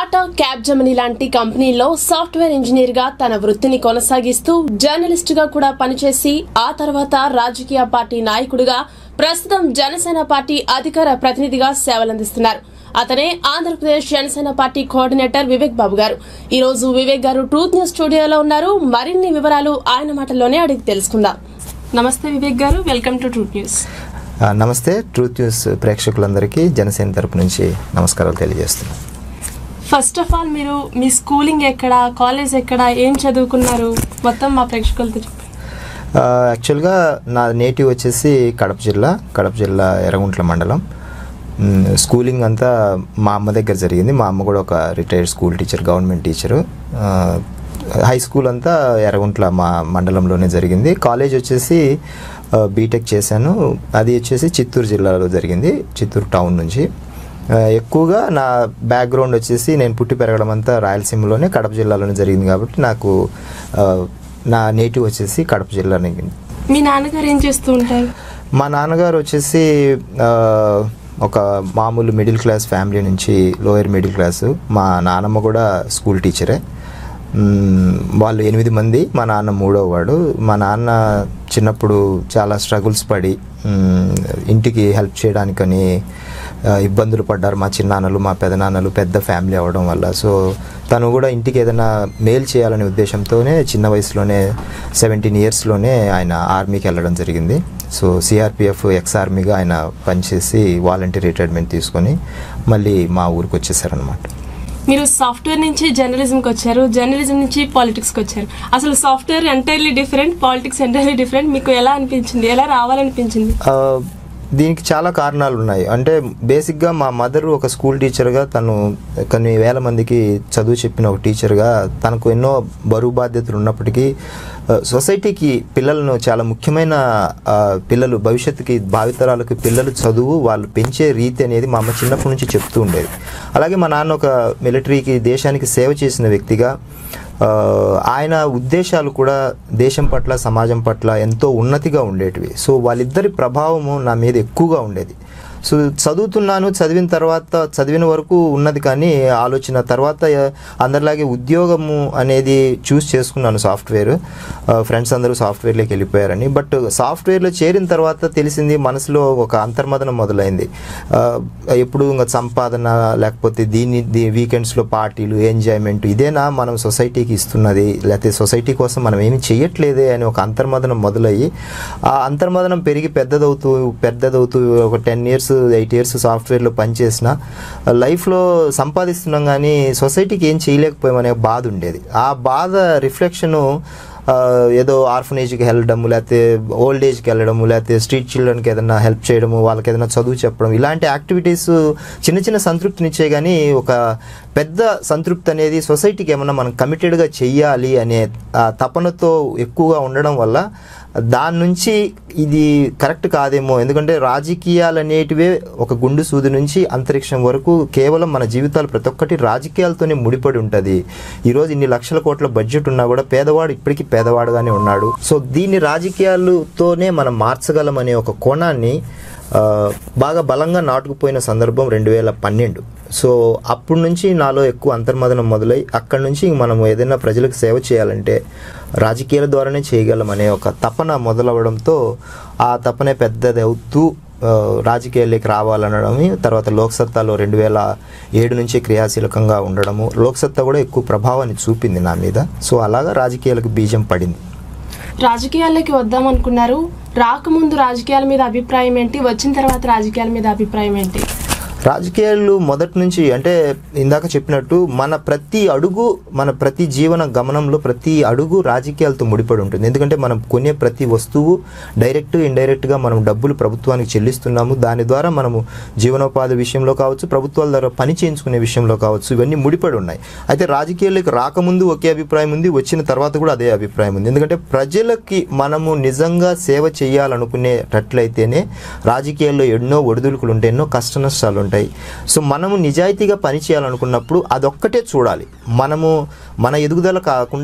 Tata cab జమనీ లాంటి కంపెనీల్లో software engineer గా తన వృత్తిని కొనసాగిస్తూ జర్నలిస్ట్ గా కూడా పనిచేసి ఆ తర్వాత రాజకీయ పార్టీ నాయకుడిగా ప్రస్తుతం జనసేన పార్టీ అధికార ప్రతినిధిగా సేవలందిస్తున్నారు అతనే ఆంధ్రప్రదేశ్ జనసేన పార్టీ కోఆర్డినేటర్ వివేక్ బాబు గారు ఈ రోజు వివేక్ గారు ట్రూత్ న్యూస్ స్టూడియోలో ఉన్నారు మరిన్ని వివరాలు ఆయన మాటల్లోనే అడిగి తెలుసుకుందాం నమస్తే వివేక్ గారు వెల్కమ్ టు ట్రూత్ న్యూస్ ఆ, నమస్తే ట్రూత్ న్యూస్ ప్రేక్షకులందరికీ జనసేన తరపు నుంచి నమస్కారాలు తెలియజేస్తున్నాను ఫస్ట్ ఆఫ్ ఆల్ మీరు మీ స్కూలింగ్ ఎక్కడ కాలేజ్ ఎక్కడ ఏం చదువుకున్నారు మొత్తం మా ప్రేక్షకులతో చెప్పండి ఆ, యాక్చువల్గా నా నేటివ్ వచ్చేసి కడప జిల్లా కడప జిల్లా ఎర్రగుంట్ల మండలం మ్, స్కూలింగ్ అంతా మా అమ్మ దగ్గర జరిగింది మా అమ్మ కూడా ఒక retired school teacher government teacher ఆ, హై స్కూల్ అంతా ఎర్రగుంట్ల మా మండలంలోనే జరిగింది కాలేజ్ వచ్చేసి ఆ, బీటెక్ చేశాను అది వచ్చేసి చిత్తూరు జిల్లాలో జరిగింది చిత్తూరు టౌన్ నుంచి ఆ, ఎక్కువగా నా బ్యాక్గ్రౌండ్ వచ్చేసి నేను పుట్టి పెరగడం అంతా రాయలసీమలోనే కడప జిల్లాలోనే జరిగింది కాబట్టి నాకు ఆ, నా నేటివ్ వచ్చేసి కడప జిల్లానే మీ నాన్నగారు ఏం చేస్తూ ఉంటారు మా నాన్నగారు వచ్చేసి ఆ, ఒక మామూలు మిడిల్ క్లాస్ ఫ్యామిలీ నుంచి లోయర్ మిడిల్ క్లాసు మా నాన్నమ్మ కూడా స్కూల్ టీచరే మ్మ్, వాళ్ళు ఎనిమిది మంది మా నాన్న మూడో వాడు మా నాన్న చిన్నప్పుడు చాలా స్ట్రగుల్స్ పడి మ్మ్, ఇంటికి హెల్ప్ చేయడానికని ఆ, ఇబ్బందులు పడ్డారు మా చిన్నాన్నలు మా పెదనాన్నలు పెద్ద ఫ్యామిలీ అవ్వడం వల్ల సో తను కూడా ఇంటికి ఏదైనా మేలు చేయాలనే ఉద్దేశంతోనే చిన్న వయసులోనే సెవెంటీన్ ఇయర్స్లోనే ఆయన ఆర్మీకి వెళ్ళడం జరిగింది సో సిఆర్పిఎఫ్ ఎక్స్ ఆర్మీగా ఆయన పనిచేసి వాలంటీర్ రిటైర్మెంట్ తీసుకొని మళ్ళీ మా ఊరికి వచ్చేసారనమాట మీరు సాఫ్ట్వేర్ నుంచి జర్నలిజంకి వచ్చారు జర్నలిజం నుంచి పాలిటిక్స్కి వచ్చారు అసలు software entirely different politics entirely different మీకు ఎలా అనిపించింది ఎలా రావాలనిపించింది ఆ, దీనికి చాలా కారణాలు ఉన్నాయి అంటే బేసిక్గా మా మదర్ ఒక స్కూల్ టీచర్గా తను కొన్ని వేల మందికి చదువు చెప్పిన ఒక టీచర్గా తనకు ఎన్నో బరువు బాధ్యతలు ఉన్నప్పటికీ ఆ, సొసైటీకి పిల్లలను చాలా ముఖ్యమైన ఆ, పిల్లలు భవిష్యత్తుకి భావితరాలకు పిల్లలు చదువు వాళ్ళు పెంచే రీతి అనేది మా అమ్మ చిన్నప్పటి నుంచి చెప్తూ ఉండేది అలాగే మా నాన్న ఒక మిలిటరీకి దేశానికి సేవ చేసిన వ్యక్తిగా ఆ, ఆయన ఉద్దేశాలు కూడా దేశం పట్ల సమాజం పట్ల ఎంతో ఉన్నతిగా ఉండేటివి సో వాళ్ళిద్దరి ప్రభావము నా మీద ఎక్కువగా ఉండేది సో చదువుతున్నాను చదివిన తర్వాత చదివిన వరకు ఉన్నది కానీ ఆలోచన తర్వాత అందరిలాగే ఉద్యోగము అనేది చూస్ చేసుకున్నాను సాఫ్ట్వేర్ ఫ్రెండ్స్ అందరూ సాఫ్ట్వేర్లోకి వెళ్ళిపోయారని బట్ సాఫ్ట్వేర్లో చేరిన తర్వాత తెలిసింది మనసులో ఒక అంతర్మదనం మొదలైంది ఆ, ఎప్పుడు ఇంకా సంపాదన లేకపోతే దీన్ని దీ వీకెండ్స్లో పార్టీలు ఎంజాయ్మెంట్ ఇదేనా మనం సొసైటీకి ఇస్తున్నది లేకపోతే సొసైటీ కోసం మనం ఏమి చెయ్యట్లేదే అని ఒక అంతర్మదనం మొదలయ్యి ఆ అంతర్మదనం పెరిగి పెద్దదవుతూ పెద్దదవుతూ ఒక టెన్ ఇయర్స్ ఎయిట్ ఇయర్స్ సాఫ్ట్వేర్లో పనిచేసిన లైఫ్లో సంపాదిస్తున్నాం కానీ సొసైటీకి ఏం చేయలేకపోయామనే బాధ ఉండేది ఆ బాధ రిఫ్లెక్షను ఆ, ఏదో ఆర్ఫనేజ్కి వెళ్ళడము లేకపోతే ఓల్డ్ ఏజ్కి వెళ్ళడము లేకపోతే స్ట్రీట్ చిల్డ్రన్కి ఏదైనా హెల్ప్ చేయడము వాళ్ళకి ఏదైనా చదువు చెప్పడం ఇలాంటి యాక్టివిటీస్ చిన్న చిన్న సంతృప్తినిచ్చే కానీ ఒక పెద్ద సంతృప్తి అనేది సొసైటీకి ఏమన్నా మనం కమిటెడ్గా చెయ్యాలి అనే ఆ తపనతో ఎక్కువగా ఉండడం వల్ల దాని నుంచి ఇది కరెక్ట్ కాదేమో ఎందుకంటే రాజకీయాలు అనేటివే ఒక గుండు సూది నుంచి అంతరిక్షం వరకు కేవలం మన జీవితాలు ప్రతి ఒక్కటి రాజకీయాలతోనే ముడిపడి ఉంటుంది ఈరోజు ఇన్ని లక్షల కోట్ల బడ్జెట్ ఉన్నా కూడా పేదవాడు ఇప్పటికీ పేదవాడుగానే ఉన్నాడు సో దీన్ని రాజకీయాలతోనే మనం మార్చగలం అనే ఒక కోణాన్ని ఆ, బాగా బలంగా నాటుకుపోయిన సందర్భం రెండు వేల పన్నెండు సో అప్పటి నుంచి నాలో ఎక్కువ అంతర్మదనం మొదలై అక్కడి నుంచి మనం ఏదైనా ప్రజలకు సేవ చేయాలంటే రాజకీయాల ద్వారానే చేయగలం అనే ఒక తపన మొదలవడంతో ఆ తపనే పెద్దది అవుతూ ఆ, రాజకీయాల్లోకి రావాలనడం తర్వాత లోక్సత్తాలో రెండు వేల ఏడు నుంచి క్రియాశీలకంగా ఉండడము లోక్సత్తా కూడా ఎక్కువ ప్రభావాన్ని చూపింది నా మీద సో అలాగా రాజకీయాలకు బీజం పడింది రాజకీయాల్లోకి వద్దాం అనుకున్నారు రాకముందు రాజకీయాల మీద అభిప్రాయం ఏంటి వచ్చిన తర్వాత రాజకీయాల మీద అభిప్రాయం ఏంటి రాజకీయాలు మొదటి నుంచి అంటే ఇందాక చెప్పినట్టు మన ప్రతి అడుగు మన ప్రతి జీవన గమనంలో ప్రతి అడుగు రాజకీయాలతో ముడిపడి ఉంటుంది ఎందుకంటే మనం కొనే ప్రతి వస్తువు డైరెక్ట్ ఇండైరెక్ట్గా మనం డబ్బులు ప్రభుత్వానికి చెల్లిస్తున్నాము దాని ద్వారా మనము జీవనోపాధి విషయంలో కావచ్చు ప్రభుత్వాల ద్వారా పని చేయించుకునే విషయంలో కావచ్చు ఇవన్నీ ముడిపడి ఉన్నాయి అయితే రాజకీయాలకు రాకముందు ఒకే అభిప్రాయం ఉంది వచ్చిన తర్వాత కూడా అదే అభిప్రాయం ఉంది ఎందుకంటే ప్రజలకి మనము నిజంగా సేవ చేయాలనుకునేటట్లయితేనే రాజకీయాల్లో ఎన్నో ఒడిదుడుకులు ఉంటాయి ఎన్నో కష్ట నష్టాలు ఉంటాయి సో మనము నిజాయితీగా పని చేయాలనుకున్నప్పుడు అదొక్కటే చూడాలి మనము మన ఎదుగుదల కాకుండా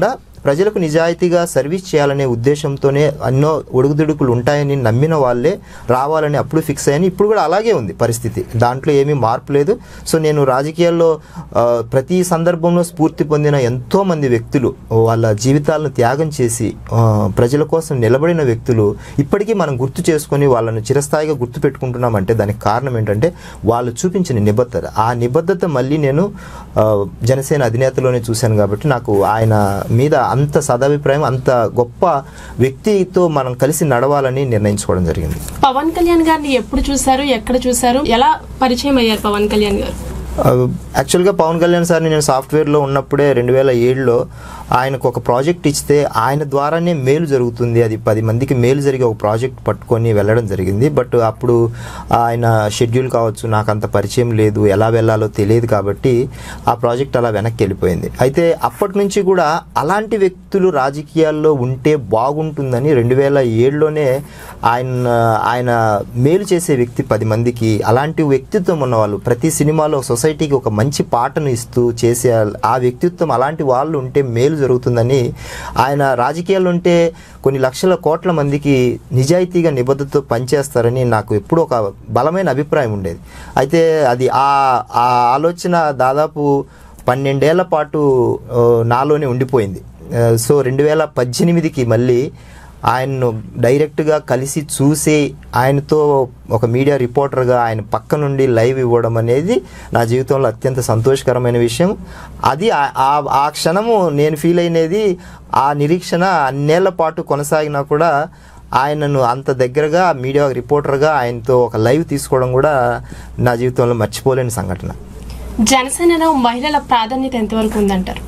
ప్రజలకు నిజాయితీగా సర్వీస్ చేయాలనే ఉద్దేశంతోనే ఎన్నో ఒడుగుదుడుకులు ఉంటాయని నమ్మిన వాళ్ళే రావాలని అప్పుడు ఫిక్స్ అయ్యాను ఇప్పుడు కూడా అలాగే ఉంది పరిస్థితి దాంట్లో ఏమీ మార్పు లేదు సో నేను రాజకీయాల్లో ఆ, ప్రతి సందర్భంలో స్ఫూర్తి పొందిన ఎంతో మంది వ్యక్తులు వాళ్ళ జీవితాలను త్యాగం చేసి ఆ, ప్రజల కోసం నిలబడిన వ్యక్తులు ఇప్పటికీ మనం గుర్తు చేసుకొని వాళ్ళను చిరస్థాయిగా గుర్తు పెట్టుకుంటున్నామంటే దానికి కారణం ఏంటంటే వాళ్ళు చూపించిన నిబద్ధత ఆ నిబద్ధత మళ్ళీ నేను ఆ, జనసేన అధినేతలోనే చూశాను కాబట్టి నాకు ఆయన మీద అంత సదాభిప్రాయం అంత గొప్ప వ్యక్తితో మనం కలిసి నడవాలని నిర్ణయించుకోవడం జరిగింది పవన్ కళ్యాణ్ గారిని ఎప్పుడు చూశారు ఎక్కడ చూశారు ఎలా పరిచయం అయ్యారు పవన్ కళ్యాణ్ గారు ఆ, యాక్చువల్గా పవన్ కళ్యాణ్ సార్ని నేను సాఫ్ట్వేర్లో ఉన్నప్పుడే రెండు వేల ఏడులో ఆయనకు ఒక ప్రాజెక్ట్ ఇస్తే ఆయన ద్వారానే మేలు జరుగుతుంది అది పది మందికి మేలు జరిగే ఒక ప్రాజెక్ట్ పట్టుకొని వెళ్ళడం జరిగింది బట్ అప్పుడు ఆయన షెడ్యూల్ కావచ్చు నాకు అంత పరిచయం లేదు ఎలా వెళ్ళాలో తెలియదు కాబట్టి ఆ ప్రాజెక్ట్ అలా వెనక్కి వెళ్ళిపోయింది అయితే అప్పటి నుంచి కూడా అలాంటి వ్యక్తులు రాజకీయాల్లో ఉంటే బాగుంటుందని రెండు వేల ఏడులోనే ఆయన ఆయన మేలు చేసే వ్యక్తి పది మందికి అలాంటి వ్యక్తిత్వం ఉన్న వాళ్ళు ప్రతి సినిమాలో సొసైటీకి ఒక మంచి పాటను ఇస్తూ చేసే ఆ వ్యక్తిత్వం అలాంటి వాళ్ళు ఉంటే మేలు జరుగుతుందని ఆయన రాజకీయాల్లో ఉంటే కొన్ని లక్షల కోట్ల మందికి నిజాయితీగా నిబద్ధతతో పనిచేస్తారని నాకు ఎప్పుడూ ఒక బలమైన అభిప్రాయం ఉండేది అయితే అది ఆ ఆ ఆలోచన దాదాపు పన్నెండేళ్ల పాటు ఆ, నాలోనే ఉండిపోయింది ఆ, సో రెండు వేల పద్దెనిమిదికి మళ్ళీ ఆయన్ను డైరెక్ట్గా కలిసి చూసి ఆయనతో ఒక మీడియా రిపోర్టర్గా ఆయన పక్క నుండి లైవ్ ఇవ్వడం అనేది నా జీవితంలో అత్యంత సంతోషకరమైన విషయం అది ఆ- ఆ- ఆ క్షణము నేను ఫీల్ అయినది ఆ నిరీక్షణ అన్నేళ్ల పాటు కొనసాగినా కూడా ఆయనను అంత దగ్గరగా మీడియా రిపోర్టర్గా ఆయనతో ఒక లైవ్ తీసుకోవడం కూడా నా జీవితంలో మర్చిపోలేని సంఘటన జనసేనలో మహిళల ప్రాధాన్యత ఎంతవరకు ఉందంటారు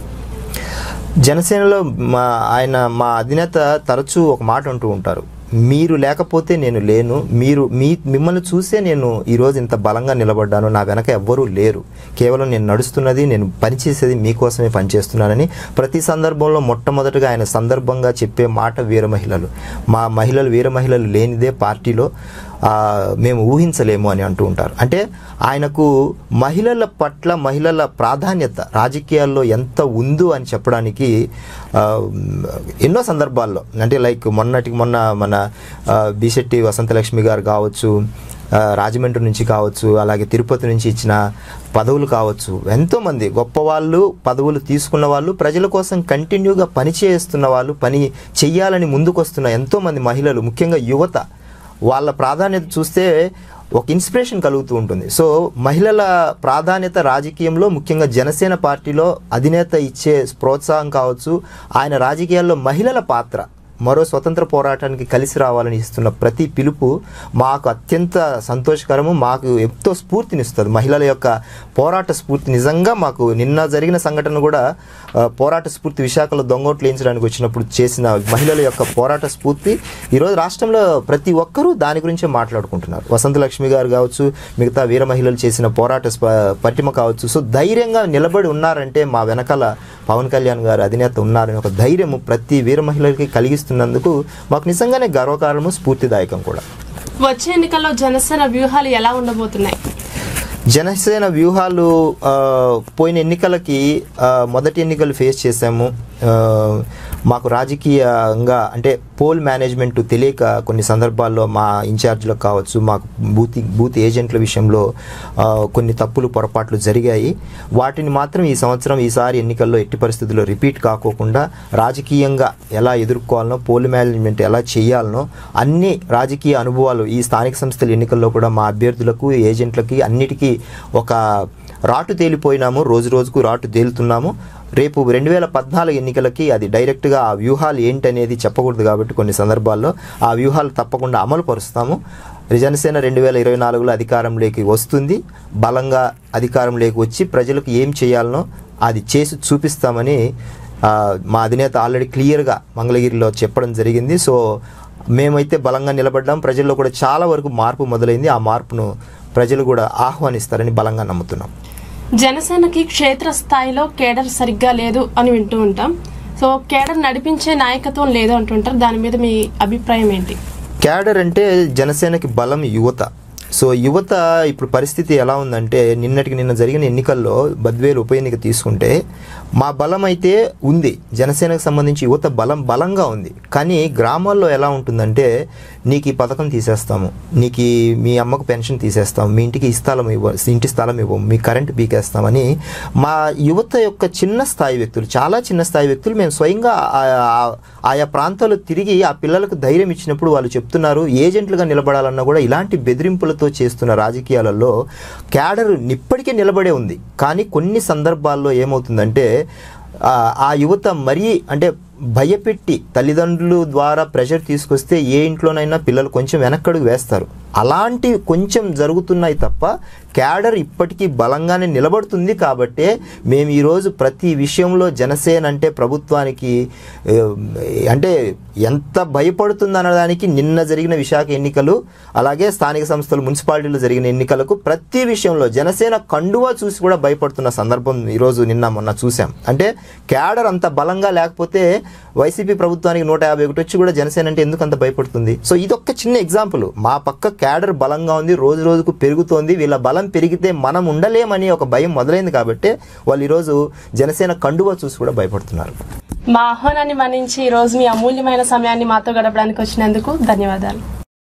జనసేనలో మా ఆయన మా అధినేత తరచూ ఒక మాట అంటూ ఉంటారు మీరు లేకపోతే నేను లేను మీరు మీ మిమ్మల్ని చూసే నేను ఈరోజు ఇంత బలంగా నిలబడ్డాను నా వెనక ఎవ్వరూ లేరు కేవలం నేను నడుస్తున్నది నేను పనిచేసేది మీకోసమే పనిచేస్తున్నానని ప్రతి సందర్భంలో మొట్టమొదటిగా ఆయన సందర్భంగా చెప్పే మాట వీర మహిళలు మా మహిళలు వీర మహిళలు లేనిదే పార్టీలో ఆ, మేము ఊహించలేము అని అంటూ ఉంటారు అంటే ఆయనకు మహిళల పట్ల మహిళల ప్రాధాన్యత రాజకీయాల్లో ఎంత ఉందో అని చెప్పడానికి ఆ, ఎన్నో సందర్భాల్లో అంటే లైక్ మొన్నటికి మొన్న మన ఆ, బిశెట్టి వసంతలక్ష్మి గారు కావచ్చు ఆ, రాజమండ్రి నుంచి కావచ్చు అలాగే తిరుపతి నుంచి ఇచ్చిన పదవులు కావచ్చు ఎంతోమంది గొప్ప వాళ్ళు పదవులు తీసుకున్న వాళ్ళు ప్రజల కోసం కంటిన్యూగా పని చేస్తున్న వాళ్ళు పని చెయ్యాలని ముందుకొస్తున్న ఎంతోమంది మహిళలు ముఖ్యంగా యువత వాళ్ళ ప్రాధాన్యత చూస్తే ఒక ఇన్స్పిరేషన్ కలుగుతూ ఉంటుంది సో మహిళల ప్రాధాన్యత రాజకీయంలో ముఖ్యంగా జనసేన పార్టీలో అధినేత ఇచ్చే ప్రోత్సాహం కావచ్చు ఆయన రాజకీయాల్లో మహిళల పాత్ర మరో స్వతంత్ర పోరాటానికి కలిసి రావాలని ఇస్తున్న ప్రతి పిలుపు మాకు అత్యంత సంతోషకరము మాకు ఎంతో స్ఫూర్తినిస్తుంది మహిళల యొక్క పోరాట స్ఫూర్తి నిజంగా మాకు నిన్న జరిగిన సంఘటన కూడా ఆ, పోరాట స్ఫూర్తి విశాఖలో దొంగోట్లు వేయించడానికి వచ్చినప్పుడు చేసిన మహిళల యొక్క పోరాట స్ఫూర్తి ఈరోజు రాష్ట్రంలో ప్రతి ఒక్కరూ దాని గురించే మాట్లాడుకుంటున్నారు వసంత లక్ష్మి గారు కావచ్చు మిగతా వీర మహిళలు చేసిన పోరాట స్ప- పటిమ కావచ్చు సో ధైర్యంగా నిలబడి ఉన్నారంటే మా వెనకాల పవన్ కళ్యాణ్ గారు అధినేత ఉన్నారని ఒక ధైర్యము ప్రతి వీర మహిళలకి కలిగిస్తున్నందుకు మాకు నిజంగానే గర్వకారణము స్ఫూర్తిదాయకం కూడా వచ్చే ఎన్నికల్లో జనసేన వ్యూహాలు ఎలా ఉండబోతున్నాయి జనసేన వ్యూహాలు ఆ, పోయిన ఎన్నికలకి ఆ, మొదటి ఎన్నికలు ఫేస్ చేశాము ఆ, మాకు రాజకీయంగా అంటే పోల్ మేనేజ్మెంట్ తెలియక కొన్ని సందర్భాల్లో మా ఇన్ఛార్జ్లకు కావచ్చు మాకు బూత్ బూత్ ఏజెంట్ల విషయంలో ఆ, కొన్ని తప్పులు పొరపాట్లు జరిగాయి వాటిని మాత్రం ఈ సంవత్సరం ఈసారి ఎన్నికల్లో ఎట్టి పరిస్థితుల్లో రిపీట్ కాకోకుండా రాజకీయంగా ఎలా ఎదుర్కోవాలనో పోల్ మేనేజ్మెంట్ ఎలా చేయాలనో అన్ని రాజకీయ అనుభవాలు ఈ స్థానిక సంస్థల ఎన్నికల్లో కూడా మా అభ్యర్థులకు ఏజెంట్లకి అన్నిటికీ ఒక రాటు తేలిపోయినాము రోజు రోజుకు రాటు తేలుతున్నాము రేపు రెండు వేల పద్నాలుగు ఎన్నికలకి అది డైరెక్ట్గా ఆ వ్యూహాలు ఏంటనేది చెప్పకూడదు కాబట్టి కొన్ని సందర్భాల్లో ఆ వ్యూహాలు తప్పకుండా అమలు పరుస్తాము జనసేన రెండు వేల ఇరవై నాలుగులో అధికారంలోకి వస్తుంది బలంగా అధికారంలోకి వచ్చి ప్రజలకు ఏం చేయాలనో అది చేసి చూపిస్తామని ఆ, మా అధినేత ఆల్రెడీ క్లియర్గా మంగళగిరిలో చెప్పడం జరిగింది సో మేమైతే బలంగా నిలబడ్డాం ప్రజల్లో కూడా చాలా వరకు మార్పు మొదలైంది ఆ మార్పును ప్రజలు కూడా ఆహ్వానిస్తారని బలంగా నమ్ముతున్నాం జనసేనకి క్షేత్ర స్థాయిలో కేడర్ సరిగ్గా లేదు అని వింటూ ఉంటాం సో కేడర్ నడిపించే నాయకత్వం లేదు అంటుంటారు దాని మీద మీ అభిప్రాయం ఏంటి క్యాడర్ అంటే జనసేనకి బలం యువత సో యువత ఇప్పుడు పరిస్థితి ఎలా ఉందంటే నిన్నటికి నిన్న జరిగిన ఎన్నికల్లో బద్వేలు ఉప ఎన్నిక తీసుకుంటే మా బలం అయితే ఉంది జనసేనకు సంబంధించి యువత బలం బలంగా ఉంది కానీ గ్రామాల్లో ఎలా ఉంటుందంటే నీకు ఈ పథకం తీసేస్తాము నీకు ఈ మీ అమ్మకు పెన్షన్ తీసేస్తాం మీ ఇంటికి ఈ స్థలం ఇవ్వ ఇంటి స్థలం ఇవ్వం మీ కరెంట్ పీకేస్తామని మా యువత యొక్క చిన్న స్థాయి వ్యక్తులు చాలా చిన్న స్థాయి వ్యక్తులు మేము స్వయంగా ఆ- ఆ- ఆయా ప్రాంతాలు తిరిగి ఆ పిల్లలకు ధైర్యం ఇచ్చినప్పుడు వాళ్ళు చెప్తున్నారు ఏజెంట్లుగా నిలబడాలన్నా కూడా ఇలాంటి బెదిరింపులతో చేస్తున్న రాజకీయాలలో క్యాడర్ ఇప్పటికే నిలబడే ఉంది కానీ కొన్ని సందర్భాల్లో ఏమవుతుందంటే ఆ ఆ యువత మరీ అంటే భయపెట్టి తల్లిదండ్రులు ద్వారా ప్రెషర్ తీసుకొస్తే ఏ ఇంట్లోనైనా పిల్లలు కొంచెం వెనక్కడుగు వేస్తారు అలాంటివి కొంచెం జరుగుతున్నాయి తప్ప క్యాడర్ ఇప్పటికీ బలంగానే నిలబడుతుంది కాబట్టే మేము ఈరోజు ప్రతి విషయంలో జనసేన అంటే ప్రభుత్వానికి ఏ, అంటే ఎంత భయపడుతుంది అనడానికి నిన్న జరిగిన విశాఖ ఎన్నికలు అలాగే స్థానిక సంస్థలు మున్సిపాలిటీలో జరిగిన ఎన్నికలకు ప్రతి విషయంలో జనసేన కండువా చూసి కూడా భయపడుతున్న సందర్భం ఈరోజు నిన్న మొన్న చూసాం అంటే క్యాడర్ అంత బలంగా లేకపోతే వైసీపీ ప్రభుత్వానికి నూట యాభై ఒకటి వచ్చి కూడా జనసేన అంటే ఎందుకు అంత భయపడుతుంది సో ఇదొక్క చిన్న ఎగ్జాంపుల్ మా పక్క క్యాడర్ బలంగా ఉంది రోజు రోజుకు పెరుగుతోంది వీళ్ళ బలం పెరిగితే మనం ఉండలేమని ఒక భయం మొదలైంది కాబట్టి వాళ్ళు ఈరోజు జనసేన కండువా చూసి కూడా భయపడుతున్నారు మా ఆహ్వానాన్ని మన్నించి ఈ రోజు మీ అమూల్యమైన సమయాన్ని మాతో గడపడానికి వచ్చినందుకు ధన్యవాదాలు